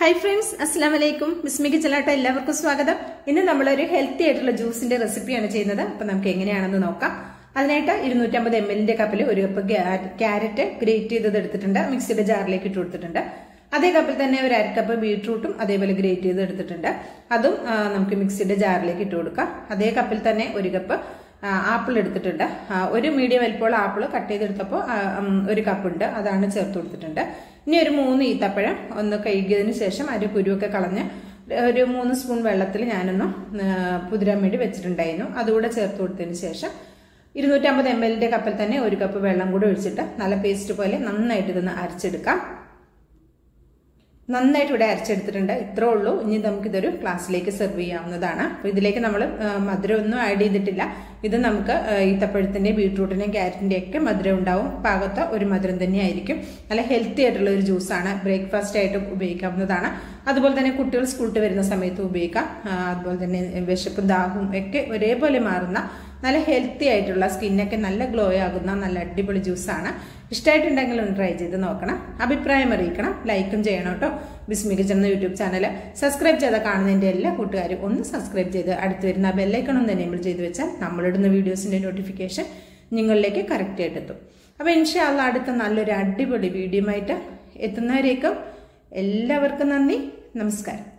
hi friends അസ്സാം വലൈക്കും മിസ്മിക്ക് ചെല്ലാട്ട എല്ലാവർക്കും സ്വാഗതം ഇന്ന് നമ്മളൊരു ഹെൽത്തി ആയിട്ടുള്ള ജ്യൂസിന്റെ റെസിപ്പിയാണ് ചെയ്യുന്നത് അപ്പൊ നമുക്ക് എങ്ങനെയാണെന്ന് നോക്കാം അതിനായിട്ട് ഇരുന്നൂറ്റമ്പത് എം എല്ലിന്റെ കപ്പിൽ ഒരു കപ്പ് ക്യാരറ്റ് ഗ്രേറ്റ് ചെയ്തത് എടുത്തിട്ടുണ്ട് മിക്സിയുടെ ജാറിലേക്ക് ഇട്ട് കൊടുത്തിട്ടുണ്ട് അതേ കപ്പിൽ തന്നെ ഒരു അരക്കപ്പ് ബീട്രൂട്ടും അതേപോലെ ഗ്രേറ്റ് ചെയ്ത് എടുത്തിട്ടുണ്ട് അതും ആ, നമുക്ക് മിക്സിയുടെ ജാറിലേക്ക് ഇട്ട് കൊടുക്കാം അതേ കപ്പിൽ തന്നെ ഒരു കപ്പ് ആപ്പിൾ എടുത്തിട്ടുണ്ട് ആ, ഒരു മീഡിയം വലിപ്പമുള്ള ആപ്പിൾ കട്ട് ചെയ്തെടുത്തപ്പോൾ ആ, ഉം, ഒരു കപ്പുണ്ട് അതാണ് ചേർത്ത് കൊടുത്തിട്ടുണ്ട് ഇനി ഒരു മൂന്ന് ഈത്തപ്പഴം ഒന്ന് കഴുകിയതിന് ശേഷം അതിന്റെ കുരുവൊക്കെ കളഞ്ഞ് ഒരു മൂന്ന് സ്പൂൺ വെള്ളത്തിൽ ഞാനൊന്ന് ആ, കുതിരാൻ വേണ്ടി വെച്ചിട്ടുണ്ടായിരുന്നു അതുകൂടെ ചേർത്ത് കൊടുത്തതിന് ശേഷം ഇരുന്നൂറ്റമ്പത് എം എല്ലിന്റെ കപ്പിൽ തന്നെ ഒരു കപ്പ് വെള്ളം കൂടെ ഒഴിച്ചിട്ട് നല്ല പേസ്റ്റ് പോലെ നന്നായിട്ട് ഇതൊന്ന് അരച്ചെടുക്കാം നന്നായിട്ട് ഇവിടെ അരച്ചെടുത്തിട്ടുണ്ട് ഇത്രേ ഉള്ളൂ ഇനി നമുക്കിതൊരു ഗ്ലാസ്സിലേക്ക് സെർവ് ചെയ്യാവുന്നതാണ് അപ്പോൾ ഇതിലേക്ക് നമ്മൾ മധുരം ഒന്നും ആഡ് ചെയ്തിട്ടില്ല ഇത് നമുക്ക് ആ, ഈത്തപ്പഴത്തിൻ്റെ ബീട്രൂട്ടിൻ്റെയും ക്യാരറ്റിൻ്റെ ഒക്കെ മധുരം ഉണ്ടാവും പാകത്തെ ഒരു മധുരം തന്നെയായിരിക്കും നല്ല ഹെൽത്തി ആയിട്ടുള്ള ഒരു ജ്യൂസാണ് ബ്രേക്ക്ഫാസ്റ്റ് ആയിട്ട് ഉപയോഗിക്കാവുന്നതാണ് അതുപോലെ തന്നെ കുട്ടികൾ സ്കൂളിൽ വരുന്ന സമയത്ത് ഉപയോഗിക്കാം ആ, അതുപോലെ തന്നെ വിശപ്പും ദാഹവും ഒക്കെ ഒരേപോലെ മാറുന്ന നല്ല ഹെൽത്തി ആയിട്ടുള്ള സ്കിന്നൊക്കെ നല്ല ഗ്ലോ ആകുന്ന നല്ല അടിപൊളി ജ്യൂസാണ് ഇഷ്ടമായിട്ടുണ്ടെങ്കിൽ ഒന്ന് ട്രൈ ചെയ്ത് നോക്കണം അഭിപ്രായം അറിയിക്കണം ലൈക്കും ചെയ്യണം കേട്ടോ ബിസ്മി കിച്ചൺ എന്ന യൂട്യൂബ് ചാനൽ സബ്സ്ക്രൈബ് ചെയ്ത കാണുന്നതിൻ്റെ എല്ലാ കൂട്ടുകാരും ഒന്ന് സബ്സ്ക്രൈബ് ചെയ്ത് അടുത്ത് വരുന്ന ബെല്ലൈക്കൺ ഒന്ന് എനേബിൾ ചെയ്ത് വെച്ചാൽ നമ്മളിടുന്ന വീഡിയോസിൻ്റെ നോട്ടിഫിക്കേഷൻ നിങ്ങളിലേക്ക് കറക്റ്റ് ആയിട്ട് എത്തും അപ്പോൾ ഇൻഷാല്ല അടുത്ത നല്ലൊരു അടിപൊളി വീഡിയോ ആയിട്ട് എത്തുന്നവരേക്കും എല്ലാവർക്കും നന്ദി നമസ്കാരം